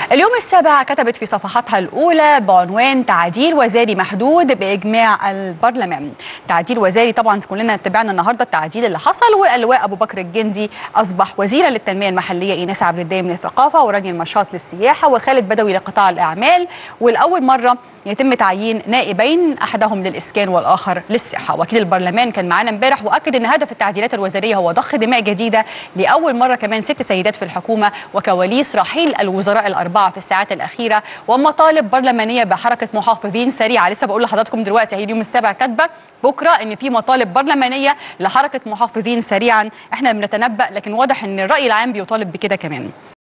اليوم السابع كتبت في صفحاتها الأولى بعنوان تعديل وزاري محدود بإجماع البرلمان تعديل وزاري طبعا كلنا تابعنا النهاردة التعديل اللي حصل واللواء أبو بكر الجندي أصبح وزيرا للتنمية المحلية إيناس عبد الدايم للثقافة ورجل النشاط للسياحة وخالد بدوي لقطاع الأعمال والأول مرة يتم تعيين نائبين احدهم للاسكان والاخر للصحه وكيل البرلمان كان معانا امبارح واكد ان هدف التعديلات الوزاريه هو ضخ دماء جديده لاول مره كمان ست سيدات في الحكومه وكواليس رحيل الوزراء الاربعه في الساعات الاخيره ومطالب برلمانيه بحركه محافظين سريعه لسه بقول لحضراتكم دلوقتي هي اليوم السابع كاتبه بكره ان في مطالب برلمانيه لحركه محافظين سريعا احنا بنتنبأ لكن واضح ان الراي العام بيطالب بكده كمان